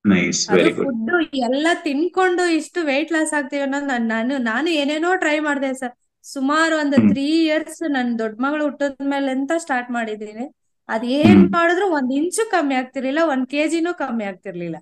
Nice ಅದು very good food ಎಲ್ಲ ತಿನ್ಕೊಂಡು ಇಷ್ಟು ವೆಯ್ಟ್ ಲಾಸ್ ಆಗ್ತೀವಿ ಅನ್ನೋದು ನಾನು ನಾನು ನಾನು ಏನೇನೋ ಟ್ರೈ ಮಾಡಿದೆ ಸರ್ ಸುಮಾರು ಒಂದು ಹ್ಮ್ ತ್ರೀ ಇಯರ್ಸ್ ನನ್ ದೊಡ್ಡ ಮಗಳು ಹುಟ್ಟಿದ ಮೇಲೆ ಅಂತ ಸ್ಟಾರ್ಟ್ ಮಾಡಿದೀನಿ ಅದ್ ಏನ್ ಹ್ಮ್ ಮಾಡಿದ್ರು ಒಂದ್ ಇಂಚು ಕಮ್ಮಿ ಆಗ್ತಿರ್ಲಿಲ್ಲ ಒಂದ್ ಕೆಜಿನೂ ಕಮ್ಮಿ ಆಗ್ತಿರ್ಲಿಲ್ಲ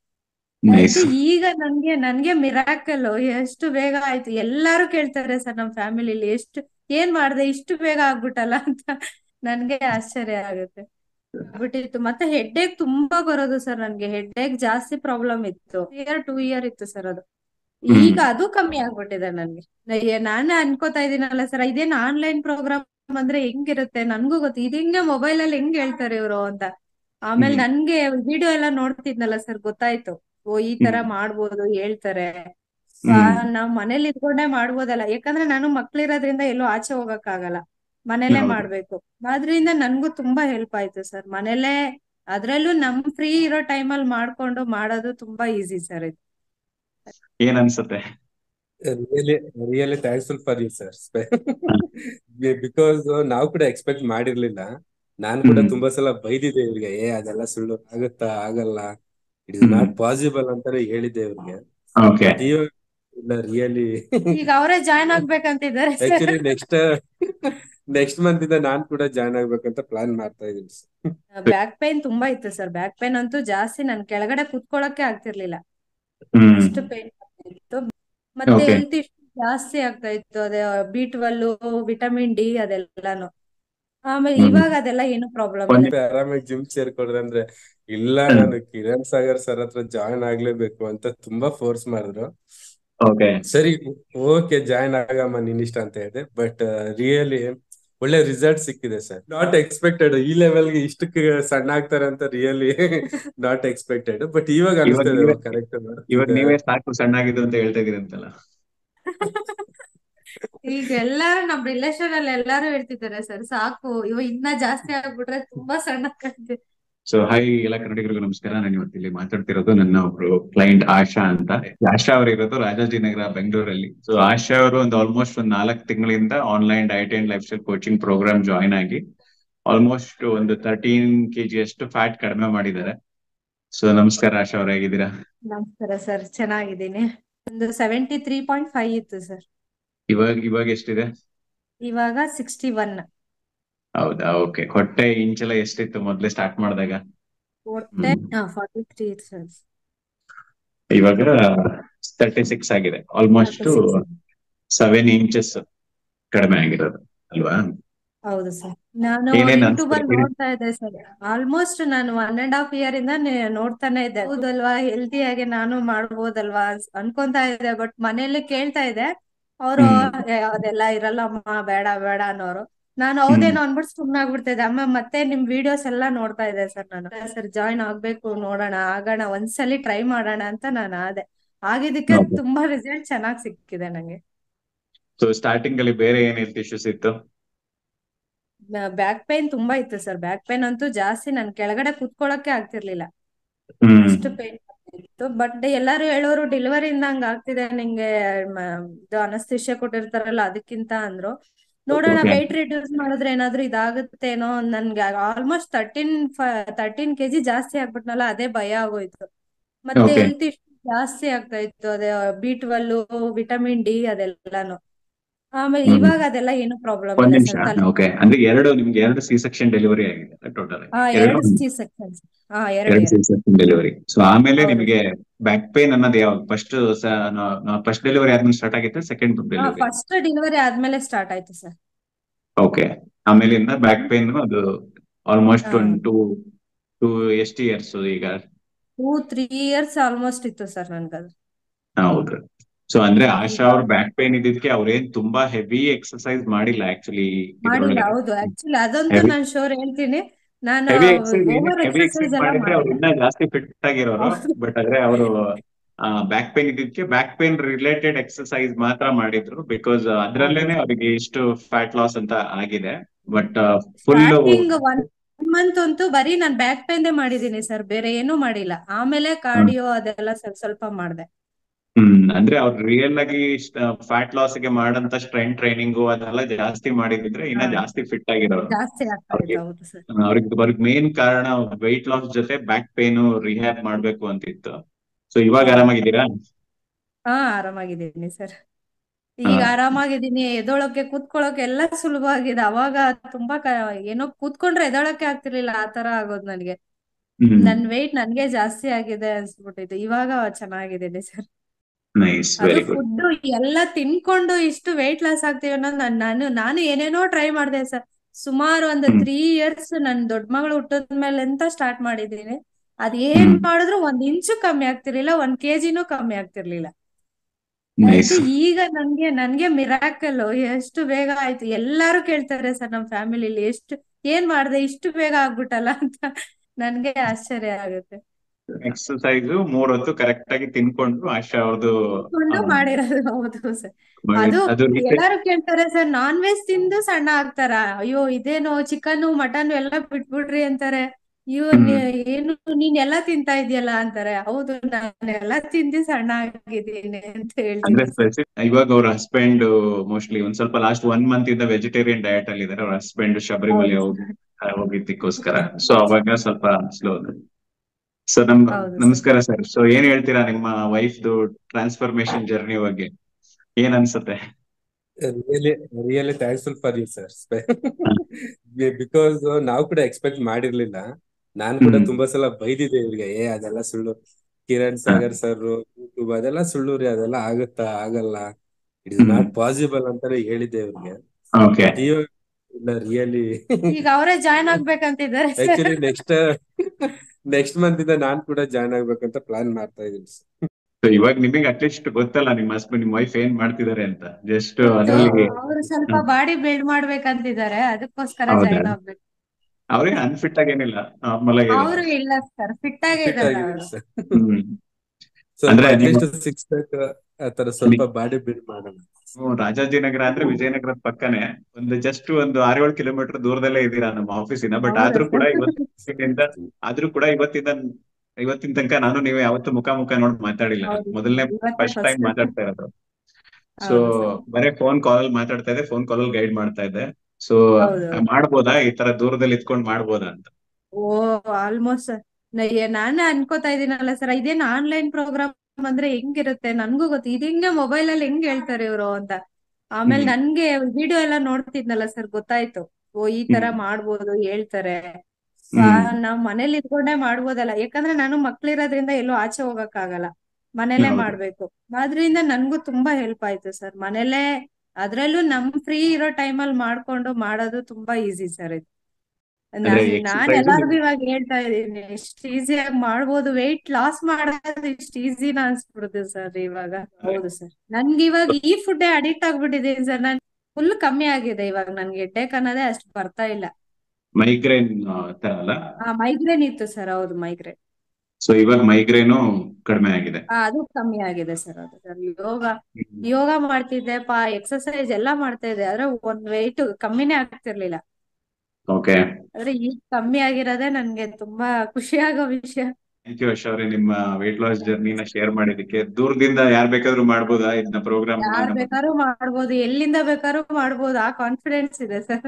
ನೈಸ್ ಅದು ಈಗ ನನ್ಗೆ ನನ್ಗೆ ಮಿರಾಕಲ್ ಎಷ್ಟು ಬೇಗ ಆಯ್ತು ಎಲ್ಲಾರು ಕೇಳ್ತಾರೆ ಸರ್ ನಮ್ ಫ್ಯಾಮಿಲಿಲಿ ಎಷ್ಟು ಏನ್ ಮಾಡ್ದೆ ಇಷ್ಟು ಬೇಗ ಆಗ್ಬಿಟ್ಟಲ್ಲ ಅಂತ ನನ್ಗೆ ಆಶ್ಚರ್ಯ ಆಗುತ್ತೆ ಆಗ್ಬಿಟ್ಟಿತ್ತು ಮತ್ತೆ ಹೆಡ್ಡೇಕ್ ತುಂಬಾ ಬರೋದು ಸರ್ ನನ್ಗೆ ಹೆಡ್ಡೇಕ್ ಜಾಸ್ತಿ ಪ್ರಾಬ್ಲಮ್ ಇತ್ತು ಇಯರ್ ಟೂ ಇಯರ್ ಇತ್ತು ಸರ್ ಅದು ಹ್ಮ್ ಈಗ ಅದು ಕಮ್ಮಿ ಆಗ್ಬಿಟ್ಟಿದೆ ನನ್ಗೆ ನಯ್ಯ- ನಾನೇ ಅನ್ಕೋತಾ ಇದೀನಲ್ಲ ಸರ್ ಇದೇನ್ ಆನ್ಲೈನ್ ಪ್ರೋಗ್ರಾಮ್ ಅಂದ್ರೆ ಹೆಂಗಿರುತ್ತೆ ನನ್ಗೂ ಗೊತ್ತು ಇದು ಹಿಂಗೆ ಮೊಬೈಲ್ ಅಲ್ಲಿ ಹೆಂಗ್ ಹೇಳ್ತಾರೆ ಇವ್ರು ಅಂತ ಆಮೇಲೆ ಹ್ಮ್ ನನ್ಗೆ ವಿಡಿಯೋ ಎಲ್ಲ ನೋಡ್ತಿದ್ನಲ್ಲ ಸರ್ ಗೊತ್ತಾಯ್ತು ಓ ಈ ತರ ಹ್ಮ್ ಮಾಡ್ಬೋದು ಹೇಳ್ತಾರೆ ಆ, ಹ್ಮ್ ನಾವ್ ಮನೇಲಿ ಇದ್ಕೊಂಡೇ ಮಾಡ್ಬೋದಲ್ಲ ಯಾಕಂದ್ರೆ ನಾನು ಮಕ್ಳಿರೋದ್ರಿಂದ ಎಲ್ಲೂ ಆಚೆ ಹೋಗಕ್ ಆಗಲ್ಲ ಮನೇಲೆ ಹೌದು ಮಾಡ್ಬೇಕು ಅದ್ರಿಂದ ನನ್ಗೂ ತುಂಬಾ ಹೆಲ್ಪ್ ಆಯ್ತು ಸರ್ ಮನೇಲೆ ಅದ್ರಲ್ಲೂ ನಮ್ ಫ್ರೀ ಇರೋ ಟೈಮಲ್ಲಿ ಮಾಡ್ಕೊಂಡು ಮಾಡೋದು ತುಂಬಾ ಈಸಿ ಸರ್ ಇದು ಏನ್ ಅನ್ಸುತ್ತೆ really really thanksful for you sir ಹ. ಬಿಕಾಸ್ ನಾವು ಕೂಡ ಎಕ್ಸ್ಪೆಕ್ಟ್ ಮಾಡಿರ್ಲಿಲ್ಲ ನಾನು ಕೂಡ ಹ್ಮ್ ತುಂಬಾ ಸಲ ಬೈದಿದ್ದೆ ಇವ್ರಿಗೆ ಏ ಅದೆಲ್ಲ ಸುಳ್ಳು ಆಗುತ್ತಾ ಆಗಲ್ಲ it is hmm not possible ಅಂತಾನೆ ಹೇಳಿದ್ದೆ ಇವ್ರಿಗೆ ಓಕೆ ಬಟ್ ಇವಾಗ ಇಲ್ಲ ರಿಯಲಿ ಈಗ ಅವರೇ ಜಾಯ್ನ್ ಆಗ್ಬೇಕಂತಿದ್ದಾರೆ sir actually next next month ಇಂದ ನಾನ್ ಕೂಡ ಜಾಯ್ನ್ ಆಗ್ಬೇಕಂತ ಪ್ಲಾನ್ ಮಾಡ್ತಾ ಇದ್ದೀನಿ ಬ್ಯಾಕ್ ಪೇನ್ ತುಂಬಾ ಇತ್ತು ಸರ್ ಬ್ಯಾಕ್ ಪೇನ್ ಅಂತೂ ಜಾಸ್ತಿ ನನ್ ಕೆಳಗಡೆ ಕುತ್ಕೊಳ್ಳಕ್ಕೆ ಆಗ್ತಿರ್ಲಿಲ್ಲ ಹ್ಮ್ ಅಷ್ಟು ಪೇನ್ ಇತ್ತು ಮತ್ತೆ ಓಕೆ ಹೆಲ್ತ್ ಇಶ್ಯೂ ಜಾಸ್ತಿ ಆಗ್ತಾ ಇತ್ತು ಅದೇ ಬಿ ಟ್ವೆಲ್ ವಿಟಮಿನ್ ಡಿ ಅದೆಲ್ಲಾನು ಆಮೇಲೆ ಹ್ಮ್ ಇವಾಗ ಅದೆಲ್ಲ ಏನು ಪ್ರಾಬ್ಲಮ್ ಒಂದ್ ಇಲ್ಲ ಆರಾಮಾಗಿ ಜಿಮ್ ಸೇರ್ಕೊಡ್ರೆ ಅಂದ್ರೆ ಇಲ್ಲ ಹ್ಮ್ ನಾನು ಕಿರಣ್ ಸಾಗರ್ ಸರ್ ಹತ್ರ ಜಾಯ್ನ್ ಆಗ್ಲೇಬೇಕು ಅಂತ ತುಂಬಾ ಫೋರ್ಸ್ ಮಾಡಿದ್ರು ಓಕೆ ಸರಿ ಓಕೆ ಜಾಯ್ನ್ ಆಗಮ್ಮ ನಿನ್ನಿಷ್ಟ ಅಂತ ಹೇಳಿದೆ ಬಟ್ ರಿಯಲಿ ಒಳ್ಳೆ ರಿಸಲ್ಟ್ ಸಿಕ್ಕಿದೆ ಸರ್ ನಾಟ್ ಎಕ್ಸ್ಪೆಕ್ಟೆಡ್ ಈ ಲೆವೆಲ್ಗೆ ಇಷ್ಟಕ್ಕೆ ಸಣ್ಣ ಆಗ್ತಾರೆ ಅಂತ ರಿಯಲಿ ನಾಟ್ ಎಕ್ಸ್ಪೆಕ್ಟೆಡ್ ಬಟ್ ಇವಾಗ ಇವಾಗ ಅನಿಸ್ತದೆ ನೀವೇ ಕರೆಕ್ಟ್ ಇವಾಗ ನೀವೇ ಸಾಕು ಸಣ್ಣಾಗಿದ್ದು ಅಂತ ಹೇಳ್ತಾ ಇದೀರಿ ಅಂತಲ್ಲ ಈಗ ಎಲ್ಲಾರು ನಮ್ ರಿಲೇಶನ್ ಅಲ್ಲಿ ಎಲ್ಲಾರು ಹೇಳ್ತಿದ್ದಾರೆ ಸರ್ ಸಾಕು ಇವ ಇನ್ನ ಜಾಸ್ತಿ ಆಗ್ಬಿಟ್ರೆ ತುಂಬಾ ಸಣ್ಣ ಕಾಣ್ತೀವಿ ಸೊ ಹಾಯ್ ಎಲ್ಲ ಕನ್ನಡಿಗರಿಗೂ ನಮಸ್ಕಾರ ನಾನು ಇವತ್ತು ಇಲ್ಲಿ ಮಾತಾಡ್ತಿರೋದು ನನ್ನ ಒಬ್ರು ಕ್ಲೈಂಟ್ ಆಶಾ ಅಂತ ಆಶಾ ಅವರು ಇರೋದು ರಾಜಾಜಿನಗರ ಬೆಂಗಳೂರಲ್ಲಿ ಸೊ ಆಶಾ ಅವರು ಒಂದು ಆಲ್ಮೋಸ್ಟ್ ಒಂದು ನಾಲ್ಕು ತಿಂಗಳಿಂದ online diet and life style coaching program join ಆಗಿ ಆಲ್ಮೋಸ್ಟ್ ಒಂದು ತರ್ಟೀನ್ ಕೆಜಿ ಅಷ್ಟು ಫ್ಯಾಟ್ ಕಡಿಮೆ ಮಾಡಿದ್ದಾರೆ ಸೊ ನಮಸ್ಕಾರ ಆಶಾ ಅವ್ರು ಹೇಗಿದ್ದೀರಾ ನಮಸ್ಕಾರ ಸರ್ ಚೆನ್ನಾಗಿದ್ದೀನಿ ಒಂದು ಸೆವೆಂಟಿ ತ್ರೀ ಪಾಯಿಂಟ್ ಫೈವ್ ಇತ್ತು ಸರ್ ಇವಾಗ ಇವಾಗ ಎಷ್ಟಿದೆ ಇವಾಗ ಸಿಕ್ಸ್ಟಿ ಒನ್ ಹೌದಾ ಓಕೆ ಹೊಟ್ಟೆ ಇಂಚೆಲ್ಲ ಎಷ್ಟಿತ್ತು ಮೊದ್ಲೇ ಸ್ಟಾರ್ಟ್ ಮಾಡಿದಾಗ ಹೊಟ್ಟೆ ಹ್ಮ್ ಫಾರ್ಟಿ ತ್ರೀ ಸರ್ ಇವಾಗ ತರ್ಟಿ ಸಿಕ್ಸ್ ಆಗಿದೆ almost forty six seven inches ಕಡಿಮೆ ಆಗಿರೋದು ಅಲ್ವಾ ಹೌದು ಸರ್ ನಾನು ಏನೇನ್ ಯೂಟ್ಯೂಬ್ ಅಲ್ಲಿ ಅನ್ಸುತ್ತೆ ನೋಡ್ತಾ ಇದ್ದೆ ಸರ್ ಆಲ್ಮೋಸ್ಟ್ ನಾನು ಒನ್ ಅಂಡ್ ಹಾಫ್ ಇಯರ್ ಇಂದ ನೆ- ನೋಡ್ತಾನೆ ಇದ್ದೆ ಹೌದಲ್ವಾ ಹೆಲ್ತಿ ಆಗಿ ನಾನು ಮಾಡ್ಬೋದಲ್ವಾ ಅನ್ಸ್- ಅನ್ಕೊಂತಾ ಇದ್ದೆ ಬಟ್ ಮನೇಲಿ ಕೇಳ್ತಾ ಇದ್ದೆ ಅವರು ಹ್ಮ್ ಅದೆಲ್ಲ ಇರಲ್ಲಮ್ಮ ಬೇಡ ಬೇಡ ಅನ್ನೋರು ನಾನು ಹ್ಮ್ ಹೌದೇನೋ ಅನ್ಬಿಟ್ಟು ಸುಮ್ನೆ ಆಗ್ಬಿಡ್ತಿದ್ದೆ ಅಮ್ಮ ಮತ್ತೆ ನಿಮ್ ವಿಡಿಯೋಸ್ ಎಲ್ಲ ನೋಡ್ತಾ ಇದ್ದೆ ಸರ್ ನಾನು ಸರ್ ಜಾಯ್ನ್ ಆಗ್ಬೇಕು ನೋಡೋಣ ಆಗೋಣ ಒಂದ್ಸಲಿ ಟ್ರೈ ಮಾಡೋಣ ಅಂತ ನಾನು ಆದೆ ಆಗಿದ್ದಕ್ಕೆ ಓಕೆ ತುಂಬಾ ರಿಸಲ್ಟ್ ಚೆನ್ನಾಗಿ ಸಿಕ್ಕಿದೆ ನಂಗೆ ಸೊ ಸ್ಟಾರ್ಟಿಂಗ್ ಅಲ್ಲಿ ಬೇರೆ ಏನ್ ಹೆಲ್ತ್ ಇಶ್ಯೂಸ್ ಇತ್ತು ಬ್ಯಾಕ್ ಪೇನ್ ತುಂಬಾ ಇತ್ತು ಸರ್ ಬ್ಯಾಕ್ ಪೇನ್ ಅಂತೂ ಜಾಸ್ತಿ ನನ್ ಕೆಳಗಡೆ ಕುತ್ಕೊಳ್ಳಕ್ಕೆ ಆಗ್ತಿರ್ಲಿಲ್ಲ ಹ್ಮ್ ಅಷ್ಟು ಪೇನ್ ಇತ್ತು ಬಟ್ ಎಲ್ಲಾರು ಹೇಳೋರು ಡೆಲಿವರಿಯಿಂದ ಹಂಗ ಆಗ್ತಿದೆ ನಿಂಗೆ ಮ- ಇದು ಅನಸ್ತೇಶಿಯಾ ಕೊಟ್ಟಿರ್ತಾರಲ್ಲ ಅದಕ್ಕಿಂತ ಅಂದ್ರು ನೋಡೋಣ ಓಕೆ ವೆಯ್ಟ್ ರಿಡ್ಯೂಸ್ ಮಾಡಿದ್ರೆ ಏನಾದ್ರೂ ಇದಾಗುತ್ತೇನೋ ನನ್ಗೆ ಆಲ್ಮೋಸ್ಟ್ ತರ್ಟೀನ್ ತರ್ಟೀನ್ ಕೆಜಿ ಜಾಸ್ತಿ ಆಗ್ಬಿಟ್ನಲ್ಲ ಅದೇ ಭಯ ಆಗೋಯ್ತು ಮತ್ತೆ ಓಕೆ ಹೆಲ್ತ್ ಇಶ್ಯೂ ಜಾಸ್ತಿ ಆಗ್ತಾ ಇತ್ತು ಅದೇ ಬಿ ಟ್ವೆಲ್ ವಿಟಮಿನ್ ಡಿ ಅದೆಲ್ಲಾನು ಆಮೇಲೆ ಹ್ಮ್ ಇವಾಗ ಅದೆಲ್ಲ ಏನು ಪ್ರಾಬ್ಲಮ್ ಒಂದ್ ಇಲ್ಲ ನಿಮಿಷ ಸರ್ ತಲೆ ಓಕೆ ಅಂದ್ರೆ ಎರಡು ನಿಮ್ಗೆ ಎರಡು ಸಿ ಸೆಕ್ಷನ್ ಡೆಲಿವರಿ ಆಗಿದೆ ಟೋಟಲ್ ಆಗಿ ಹಾ ಎರಡು ಎರಡು ಸಿ ಸೆಕ್ಷನ್ಸ್ ಹಾ ಎರಡು ಎರಡು ಸಿ ಎರಡು ಸೆಕ್ಷನ್ ಡೆಲಿವರಿ ಸೊ ಆಮೇಲೆ ಹೌದು ನಿಮಗೆ ಬ್ಯಾಕ್ ಪೇನ್ ಅನ್ನೋದು ಯಾವಾಗ ಫಸ್ಟ್ ಫಸ್ಟ್ ಡೆಲಿವರಿ ಆದ್ಮೇಲೆ ಸ್ಟಾರ್ಟ್ ಆಗಿತ್ತು ಸೆಕೆಂಡ್ ಹಾ ಡೆಲಿವರಿ ಫಸ್ಟ್ ಡೆಲಿವರಿ ಆದ್ಮೇಲೆ ಸ್ಟಾರ್ಟ್ ಆಯ್ತು ಸರ್ ಓಕೆ ಆಮೇಲಿಂದ ಬ್ಯಾಕ್ ಪೇನ್ ಅದು ಆಲ್ಮೋಸ್ಟ್ ಹಾ ಒಂದು ಟೂ ಟೂ ಎಷ್ಟು ಇಯರ್ಸ್ ಈಗ ಟೂ ತ್ರೀ ಇಯರ್ಸ್ ಆಲ್ಮೋಸ್ಟ್ ಇತ್ತು ಸರ್ ನನ್ಗದು ಹೌದು ಸೊ ಅಂದ್ರೆ ಆಶಾ ಇವಾಗ ಅವ್ರ ಬ್ಯಾಕ್ ಪೇನ್ ಇದ್ದಿದ್ಕೆ ಅವ್ರೇನ್ ತುಂಬಾ ಹೆವಿ ಎಕ್ಸರ್ಸೈಸ್ ಮಾಡಿಲ್ಲ ಆಕ್ಚುಲಿ ಮಾಡಿಲ್ಲ ಇದ್ರೊಳಗೆ ಹೌದು ಆಕ್ಚುಲಿ ಅದಂತೂ ಹೆವಿ ನಾನು ಶೋರ್ ಹೇಳ್ತೀನಿ ನಾನು ಹೆವಿ ಎಕ್ಸರ್ಸೈಸ್ ಏನೇ ಓವರ್ ಹೆವಿ ಎಕ್ಸರ್ಸೈಸ್ ಎಕ್ಸರ್ಸೈಸ್ ಎಲ್ಲ ಮಾಡಿದ್ರೆ ಅವ್ರು ಮಾಡಿಲ್ಲ ಇನ್ನ ಜಾಸ್ತಿ ಫಿಟ್ ಆಗಿರೋರು ಹೌದು ಬಟ್ ಆದ್ರೆ ಅವರು ಬ್ಯಾಕ್ ಪೇನ್ ಇದ್ದಿದ್ಕೆ ಬ್ಯಾಕ್ ಪೇನ್ ರಿಲೇಟೆಡ್ ಎಕ್ಸರ್ಸೈಸ್ ಮಾತ್ರ ಮಾಡಿದ್ರು ಬಿಕಾಸ್ ಹೌದು ಅದ್ರಲ್ಲೇನೆ ಅವರಿಗೆ ಇಷ್ಟು ಫ್ಯಾಟ್ ಲಾಸ್ ಅಂತ ಆಗಿದೆ but full starting one month ಅಂತೂ ಬರೀ ನಾನ್ ಬ್ಯಾಕ್ ಪೇನ್ ಮಾಡಿದೀನಿ ಸರ್ ಬೇರೆ ಏನೂ ಮಾಡಿಲ್ಲ ಆಮೇಲೆ ಕಾರ್ಡಿಯೋ ಅದೆಲ್ಲ ಸ್ವಲ್ಪ ಸ್ವಲ್ಪ ಮಾಡ್ದೆ ಹ್ಮ್ ಅಂದ್ರೆ ಅವ್ರು ರಿಯಲ್ ಆಗಿ ಫ್ಯಾಟ್ ಲಾಸ್ ಗೆ ಮಾಡಂತ ಸ್ಟ್ರೆಂತ್ ಟ್ರೈನಿಂಗ್ ಅದೆಲ್ಲ ಜಾಸ್ತಿ ಮಾಡಿದ್ರೆ ಇನ್ನ ಹಾ. ಜಾಸ್ತಿ ಫಿಟ್ ಆಗಿರೋರು ಜಾಸ್ತಿ ಆಗ್ತಾ ಅವ್ರಿಗೆ ಇತ್ತು ಹೌದು ಸರ್ ಅವ್ರಿಗೆ ಅವ್ರಿಗೆ ಮೇನ್ ಕಾರಣ weight ಲಾಸ್ ಜೊತೆ ಬ್ಯಾಕ್ ಪೇನ್ ರಿಹ್ಯಾಬ್ ಮಾಡ್ಬೇಕು ಅಂತಿತ್ತು ಸೊ ಇವಾಗ ಆರಾಮಾಗಿದ್ದೀರಾ ಹಾ ಆರಾಮಾಗಿದ್ದೀನಿ ಸರ್ ಈಗ ಹಾ. ಆರಾಮಾಗಿದ್ದೀನಿ ಎದೊಳಕ್ಕೆ ಕೂತ್ಕೊಳ್ಳೋಕೆ ಎಲ್ಲ ಸುಲಭ ಆಗಿದೆ ಅವಾಗ ತುಂಬಾ ಕ ಏನೋ ಕೂತ್ಕೊಂಡ್ರೆ ಎದೊಳಕ್ಕೆ ಆಗ್ತಿರ್ಲಿಲ್ಲ ಆ ತರ ಆಗೋದು ನನಗೆ ಹ್ಮ್ ನನ್ ವೆಯ್ಟ್ ನನ್ಗೆ ಜಾಸ್ತಿ ಆಗಿದೆ ಅನ್ಸ್ಬಿಟ್ಟಿತ್ತು ಇವಾಗ ಚೆನ್ನಾಗಿದ್ದೀನಿ ಸರ್ ನೈಸ್ ಅದು ವೆರಿ ಗುಡ್ ಫುಡ್ ಎಲ್ಲ ತಿನ್ಕೊಂಡು ಇಷ್ಟು ವೆಯ್ಟ್ ಲಾಸ್ ಆಗ್ತೀವಿ ಅನ್ನೋದು ನಾನ್- ನಾನು ನಾನು ಏನೇನೋ ಟ್ರೈ ಮಾಡಿದೆ ಸರ್ ಸುಮಾರು ಒಂದು ಹ್ಮ್. ತ್ರೀ ಇಯರ್ಸ್ ನನ್ ದೊಡ್ಡ ಮಗಳು ಹುಟ್ಟಿದ ಮೇಲೆ ಅಂತ ಸ್ಟಾರ್ಟ್ ಮಾಡಿದ್ದೀನಿ ಅದ್ ಏನ್ ಹ್ಮ್. ಮಾಡಿದ್ರು ಒಂದ್ ಇಂಚು ಕಮ್ಮಿ ಆಗ್ತಿರ್ಲಿಲ್ಲ ಒಂದ್ ಕೆಜಿನೂ ಕಮ್ಮಿ ಆಗ್ತಿರ್ಲಿಲ್ಲ ನೈಸ್ ಅದು ಈಗ ನನ್ಗೆ ನನ್ಗೆ ಮಿರಾಕಲ್ ಎಷ್ಟು ಬೇಗ ಆಯ್ತು ಎಲ್ಲಾರು ಕೇಳ್ತಾರೆ ಸರ್ ನಮ್ ಫ್ಯಾಮಿಲಿಲಿ ಎಷ್ಟು ಏನ್ ಮಾಡ್ದೆ ಇಷ್ಟು ಬೇಗ ಆಗ್ಬಿಟ್ಟಲ್ಲ ಅಂತ ನನ್ಗೆ ಆಶ್ಚರ್ಯ ಆಗುತ್ತೆ ಎಕ್ಸರ್ಸೈಸ್ ಮೂರ್ ಹೊತ್ತು ಕರೆಕ್ಟ್ ಆಗಿ ತಿನ್ಕೊಂಡು ಆಶಾ ಅವ್ರದ್ದು ಕೊಂಡು ಮಾಡಿರೋದು ಹೌದು ಸರ್ ಅದು ಅದು ರೀಸೆಂಟ್ ಎಲ್ಲಾರು ಕೇಳ್ತಾರೆ ಸರ್ ನಾನ್ ವೆಜ್ ತಿಂದು ಸಣ್ಣ ಆಗ್ತಾರ ಅಯ್ಯೋ ಇದೇನೋ ಚಿಕನ್ ಮಟನ್ ಎಲ್ಲ ಬಿಟ್ಬಿಡ್ರಿ ಅಂತಾರೆ ಇವ್ ಹ್ಮ್. ಏನು ನೀನ್ ಎಲ್ಲಾ ತಿಂತಾ ಇದೆಯಲ್ಲ ಅಂತಾರೆ ಹೌದು ನಾನು ಎಲ್ಲಾ ತಿಂದು ಸಣ್ಣ ಆಗಿದ್ದೀನಿ ಅಂತ ಅಂದ್ರೆ ಹೇಳ್ತೀನಿ ಸರ್ specific- ಇವಾಗ ಅವ್ರ ಹಸ್ಬೆಂಡ್ ಮೋಸ್ಟ್ಲಿ ಒಂದ್ ಸ್ವಲ್ಪ ಲಾಸ್ಟ್ ಒನ್ ಮಂತ್ ಇಂದ ವೆಜಿಟೇರಿಯನ್ ಡಯಟ್ ಅಲ್ಲಿ ಇದಾರೆ ಅವ್ರ ಹಸ್ಬೆಂಡ್ ಶಬರಿಮಲೆ ಹೌದು ಹೋಗಿ ಹೋಗಿದ್ದಕ್ಕೋಸ್ಕರ ಸೊ ಅವಾಗ ಸ್ವಲ್ಪ ಸ್ಲೋ ಸೊ ನಮ್ ಹೌದು ಸರ್ ನಮಸ್ಕಾರ ಸರ್ ಸೊ ಏನ್ ಹೇಳ್ತೀರಾ ನಿಮ್ಮ ವೈಫ್ದು ಟ್ರಾನ್ಸ್ಫಾರ್ಮೇಶನ್ ಜರ್ನಿ ಬಗ್ಗೆ ಏನ್ ಅನ್ಸುತ್ತೆ really really thankful for you sir because ನಾವು ಕೂಡ ಎಕ್ಸ್ಪೆಕ್ಟ್ ಮಾಡಿರ್ಲಿಲ್ಲ ನಾನು ಕೂಡ ಹ್ಮ್. ತುಂಬಾ ಸಲ ಬೈದಿದ್ದೆ ಇವ್ರಿಗೆ ಏ ಅದೆಲ್ಲ ಸುಳ್ಳು ಕಿರಣ್ ಸಾಗರ್ ಸರ್ ಯೂಟ್ಯೂಬ್ ಅದೆಲ್ಲ ಸುಳ್ಳು ರೀ ಅದೆಲ್ಲ ಆಗುತ್ತಾ ಆಗಲ್ಲ it is hmm. Not possible ಅಂತಾನೆ ಹೇಳಿದ್ದೆ ಇವ್ರಿಗೆ ಓಕೆ ಬಟ್ ಇವಾಗ ಇಲ್ಲ ರಿಯಲಿ ಈಗ ಅವರೇ ಜಾಯ್ನ್ ಆಗ್ಬೇಕಂತಿದ್ದಾರೆ sir actually next next month ಇಂದ ನಾನ್ ಕೂಡ ಜಾಯ್ನ್ ಆಗ್ಬೇಕಂತ ಪ್ಲಾನ್ ಮಾಡ್ತಾ ಇದೀನಿ ಸೊ ಇವಾಗ ನಿಮಗೆ ಅಟ್ಲೀಸ್ಟ್ ಗೊತ್ತಲ್ಲ ನಿಮ್ಮ ಹಸ್ಬೆಂಡ್ ನಿಮ್ಮ ವೈಫ್ ಏನ್ ಮಾಡ್ತಿದ್ದಾರೆ ಅಂತ ಜಸ್ಟ್ ಗೊತ್ತು ಅದ್ರಲ್ಲಿ ಅವರು ಸ್ವಲ್ಪ ಬಾಡಿ ಬಿಲ್ಡ್ ಮಾಡ್ಬೇಕಂತಿದ್ದಾರೆ ಅದಕ್ಕೋಸ್ಕರ ಹೌದಾ? ಜಾಯ್ನ್ ಆಗ್ಬೇಕು ಅವ್ರೇನ್ ಅನ್ಫಿಟ್ ಆಗೇನಿಲ್ಲ ನಾರ್ಮಲ್ ಆಗಿ ಅವರು ಇಲ್ಲ ಸರ್ ಫಿಟ್ ಆಗೇ ಫಿಟ್ ಇದ್ದಾರೆ ಆಗಿದ್ದೀನಿ ಅವರು ಸರ್ ಹ್ಮ್ ಸ್ವಲ್ಪ ಅಂದ್ರೆ ನೀವು ಅಟ್ಲೀಸ್ಟ್ ಸಿಕ್ಸ್ ಪ್ಯಾಕ್ ಆತರ ಸ್ವಲ್ಪ ಬಾಡಿ ಬಿಲ್ಡ್ ಮಾಡೋಣ ಹ್ಮ್, ರಾಜಾಜಿನಗರ ಅಂದ್ರೆ ವಿಜಯನಗರದ ಪಕ್ಕನೆ ಒಂದು ಜಸ್ಟ್ ಒಂದು ಆರೇಳು ಕಿಲೋಮೀಟರ್ ದೂರದಲ್ಲೇ ಇದ್ದೀರಾ ನಮ್ಮ ಆಫೀಸಿನ ಬಟ್ ಹೌದಾ ಆದ್ರೂ ಕೂಡ ಸರ್ ಇವತ್ತಿನಿಂದ ಆದ್ರೂ ಕೂಡ ಇವತ್ತಿಂದ ಇವತ್ತಿನ ತನಕ ನಾನು ನೀವು ಯಾವತ್ತೂ ಮುಖ ಮುಖ ನೋಡಿ ಮಾತಾಡಿಲ್ಲ ಹೌದು ಮೊದಲನೇ ಇವತ್ತೇ ಫಸ್ಟ್ ಟೈಮ್ ಫಸ್ಟ್ ಮಾತಾಡ್ತಾ ಇರೋದು ಸೊ ಹೌದು ಸರ್ ಬರೇ ಫೋನ್ ಕಾಲ್ ಮಾತಾಡ್ತಾ ಇದ್ದೆ ಫೋನ್ ಕಾಲ್ ಗೈಡ್ ಮಾಡ್ತಾ ಇದ್ದೆ ಸೊ ಹೌದು ಹೌದು ಮಾಡ್ಬೋದಾ ಈ ತರ ದೂರದಲ್ಲಿ ಇತ್ಕೊಂಡ್ ಮಾಡ್ಬೋದಾ ಅಂತ ಓ ಆಲ್ಮೋಸ್ಟ್ ನಾನು ಅನ್ಕೋತಾ ಇದೀನಲ್ಲ ಸರ್ ಇದೇನ್ ಆನ್ಲೈನ್ ಪ್ರೋಗ್ರಾಮ್ ಅಂದ್ರೆ ಹೆಂಗಿರುತ್ತೆ ನನ್ಗೂ ಗೊತ್ತು ಇದು ಹಿಂಗೆ ಮೊಬೈಲ್ ಅಲ್ಲಿ ಹೆಂಗ್ ಹೇಳ್ತಾರೆ ಇವರು ಅಂತ ಆಮೇಲೆ ಹ್ಮ್ ನನ್ಗೆ ವಿಡಿಯೋ ಎಲ್ಲ ನೋಡ್ತಿದ್ನಲ್ಲ ಸರ್ ಗೊತ್ತಾಯ್ತು ಓ ಈ ತರ ಹ್ಮ್ ಮಾಡ್ಬೋದು ಹೇಳ್ತಾರೆ ಆ, ಹ್ಮ್ ನಾವ್ ಮನೇಲಿ ಇದ್ಕೊಂಡೇ ಮಾಡ್ಬೋದಲ್ಲ ಯಾಕಂದ್ರೆ ನಾನು ಮಕ್ಳಿರೋದ್ರಿಂದ ಎಲ್ಲೂ ಆಚೆ ಹೋಗಕ್ ಆಗಲ್ಲ ಮನೇಲೆ ಹೌದು ಮಾಡ್ಬೇಕು ಅದ್ರಿಂದ ನನ್ಗೂ ತುಂಬಾ ಹೆಲ್ಪ್ ಆಯ್ತು ಸರ್ ಮನೇಲೆ ಅದ್ರಲ್ಲೂ ನಮ್ ಫ್ರೀ ಇರೋ ಟೈಮಲ್ಲಿ ಮಾಡ್ಕೊಂಡು ಮಾಡೋದು ತುಂಬಾ ಈಸಿ ಸರ್ ಇದು ಅಂದ್ರೆ ನಾನ್ ನಾನ್ ಎಕ್ಸರ್ಸೈಸ್ ಎಲ್ಲಾರ್ಗು ಇವಾಗ ಹೇಳ್ತಾ ಇದೀನಿ ಇಷ್ಟು ಈಸಿಯಾಗಿ ಮಾಡ್ಬೋದು ವೆಯ್ಟ್ ಲಾಸ್ ಮಾಡೋದು ಇಷ್ಟು ಈಸಿನ ಅನ್ಸ್ಬಿಡುತ್ತೆ ಸರ್ ಇವಾಗ ಹೌದು ಸರ್ ನನ್ಗೆ ಇವಾಗ ಈ ಫುಡ್ ಅಡಿಕ್ಟ್ ಆಗ್ಬಿಟ್ಟಿದೀನಿ ಸರ್ ನನ್ ಫುಲ್ ಕಮ್ಮಿ ಆಗಿದೆ ಇವಾಗ ನನ್ಗೆ ಹೆಡ್ಡೇಕ್ ಅನ್ನೋದೇ ಅಷ್ಟು ಬರ್ತಾ ಇಲ್ಲ ಮೈಗ್ರೇನ್ ತರ ಅಲ್ಲ ಆ ಮೈಗ್ರೇನ್ ಇತ್ತು ಸರ್ ಹೌದು ಮೈಗ್ರೇನ್ ಸೊ ಇವಾಗ ಮೈಗ್ರೇನು ಕಡಿಮೆ ಆಗಿದೆ ಆ, ಅದು ಕಮ್ಮಿ ಆಗಿದೆ ಸರ್ ಅದು ಸರ್ ಯೋಗ ಹ್ಮ್. ಯೋಗ ಮಾಡ್ತಿದ್ದೆ ಪಾ ಎಕ್ಸರ್ಸೈಸ್ ಎಲ್ಲಾ ಮಾಡ್ತಾ ಇದ್ದೆ ಆದ್ರೆ ಒಂದ್ ವೆಯ್ಟ್ ಕಮ್ಮಿನೇ ಆಗ್ತಿರ್ಲಿಲ್ಲ ಓಕೆ ಆದ್ರೆ ಈಗ ಕಮ್ಮಿ ಆಗಿರೋದೇ ನನ್ಗೆ ತುಂಬಾ ಖುಷಿ ಆಗೋ ವಿಷಯ ಥ್ಯಾಂಕ್ ಯು ಹರ್ಷ ಅವ್ರೆ ನಿಮ್ಮ ವೆಯ್ಟ್ ಲಾಸ್ ಜರ್ನಿನ ಶೇರ್ ಮಾಡಿದಕ್ಕೆ ದೂರದಿಂದ ಯಾರ್ ಬೇಕಾದ್ರೂ ಮಾಡ್ಬೋದಾ ಇದನ್ನ ಪ್ರೋಗ್ರಾಮ್ ಯಾರ್ ಬೇಕಾದ್ರೂ ಮಾಡ್ಬೋದು ಎಲ್ಲಿಂದ ಬೇಕಾದ್ರೂ ಮಾಡ್ಬೋದು ಆ ಕಾನ್ಫಿಡೆನ್ಸ್ ಇದೆ ಸರ್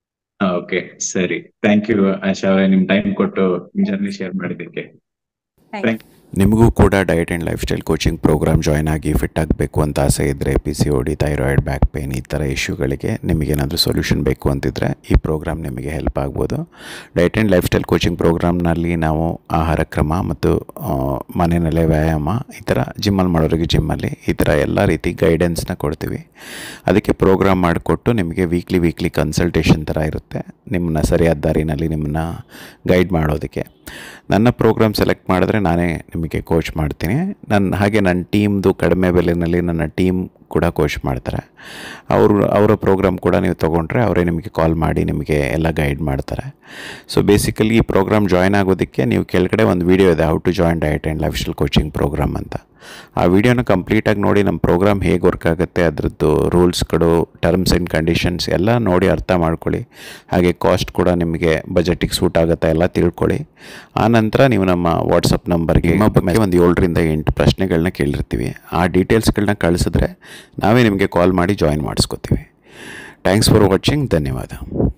ಓಕೆ ಸರಿ ಥ್ಯಾಂಕ್ ಯು ಆಶಾ ಅವರೇ ನಿಮ್ ಟೈಮ್ ಕೊಟ್ಟು ಜರ್ನಿ ಶೇರ್ ಮಾಡಿದ್ದಕ್ಕೆ ಥ್ಯಾಂಕ್ ನಿಮಗೂ ಕೂಡ diet and life style coaching program join ಆಗಿ ಫಿಟ್ ಆಗಬೇಕು ಅಂತ ಆಸೆ ಇದ್ದರೆ P C O D thyroid back pain ಈ ಥರ ಇಶ್ಯೂಗಳಿಗೆ ನಿಮಗೇನಾದರೂ ಸೊಲ್ಯೂಷನ್ ಬೇಕು ಅಂತಿದ್ರೆ ಈ ಪ್ರೋಗ್ರಾಮ್ ನಿಮಗೆ ಹೆಲ್ಪ್ ಆಗ್ಬೋದು diet and life style coaching ಪ್ರೋಗ್ರಾಮ್ನಲ್ಲಿ ನಾವು ಆಹಾರ ಕ್ರಮ ಮತ್ತು ಆ, ಮನೆಯಲ್ಲೇ ವ್ಯಾಯಾಮ ಈ ಥರ ಜಿಮ್ಮಲ್ಲಿ ಮಾಡೋರಿಗೆ ಜಿಮ್ಮಲ್ಲಿ ಈ ಥರ ಎಲ್ಲ ರೀತಿ ಗೈಡೆನ್ಸ್ನ ಕೊಡ್ತೀವಿ ಅದಕ್ಕೆ ಪ್ರೋಗ್ರಾಮ್ ಮಾಡಿಕೊಟ್ಟು ನಿಮಗೆ ವೀಕ್ಲಿ ವೀಕ್ಲಿ ಕನ್ಸಲ್ಟೇಷನ್ ಥರ ಇರುತ್ತೆ ನಿಮ್ಮನ್ನ ಸರಿಯಾದ ದಾರಿನಲ್ಲಿ ನಿಮ್ಮನ್ನ ಗೈಡ್ ಮಾಡೋದಕ್ಕೆ ನನ್ನ ಪ್ರೋಗ್ರಾಮ್ ಸೆಲೆಕ್ಟ್ ಮಾಡಿದ್ರೆ ನಾನೇ ನಿಮಗೆ ಕೋಚ್ ಮಾಡ್ತೀನಿ ನನ್ನ ಹಾಗೆ ನನ್ನ ಟೀಮ್ದು ಕಡಿಮೆ ಬೆಲೆಯಲ್ಲಿ ನನ್ನ ಟೀಮ್ ಕೂಡ ಕೋಚ್ ಮಾಡ್ತಾರೆ ಅವರು ಅವರ ಪ್ರೋಗ್ರಾಮ್ ಕೂಡ ನೀವು ತೊಗೊಂಡ್ರೆ ಅವರೇ ನಿಮಗೆ ಕಾಲ್ ಮಾಡಿ ನಿಮಗೆ ಎಲ್ಲ ಗೈಡ್ ಮಾಡ್ತಾರೆ ಸೊ ಬೇಸಿಕಲಿ ಈ ಪ್ರೋಗ್ರಾಮ್ ಜಾಯ್ನ್ ಆಗೋದಕ್ಕೆ ನೀವು ಕೆಳಗಡೆ ಒಂದು ವೀಡಿಯೋ ಇದೆ how to join diet and life style coaching program ಅಂತ ಆ ವಿಡಿಯೋನ ಕಂಪ್ಲೀಟಾಗಿ ನೋಡಿ ನಮ್ಮ ಪ್ರೋಗ್ರಾಮ್ ಹೇಗೆ ವರ್ಕ್ ಆಗುತ್ತೆ ಅದರದ್ದು ರೂಲ್ಸ್ಗಳು ಟರ್ಮ್ಸ್ ಆ್ಯಂಡ್ ಕಂಡೀಷನ್ಸ್ ಎಲ್ಲ ನೋಡಿ ಅರ್ಥ ಮಾಡ್ಕೊಳ್ಳಿ ಹಾಗೆ ಕಾಸ್ಟ್ ಕೂಡ ನಿಮಗೆ ಬಜೆಟಿಗೆ ಸೂಟ್ ಆಗುತ್ತಾ ಎಲ್ಲ ತಿಳ್ಕೊಳ್ಳಿ ಆ ನಂತರ ನೀವು ನಮ್ಮ ವಾಟ್ಸಪ್ ನಂಬರ್ಗೆ ಇನ್ನೊಬ್ಬ ಒಂದು ಏಳರಿಂದ ಎಂಟು ಪ್ರಶ್ನೆಗಳನ್ನ ಕೇಳಿರ್ತೀವಿ ಆ ಡೀಟೇಲ್ಸ್ಗಳನ್ನ ಕಳಿಸಿದ್ರೆ ನಾವೇ ನಿಮಗೆ ಕಾಲ್ ಮಾಡಿ ಜಾಯಿನ್ ಮಾಡಿಸ್ಕೋತೀವಿ ಥ್ಯಾಂಕ್ಸ್ ಫಾರ್ ವಾಚಿಂಗ್ ಧನ್ಯವಾದ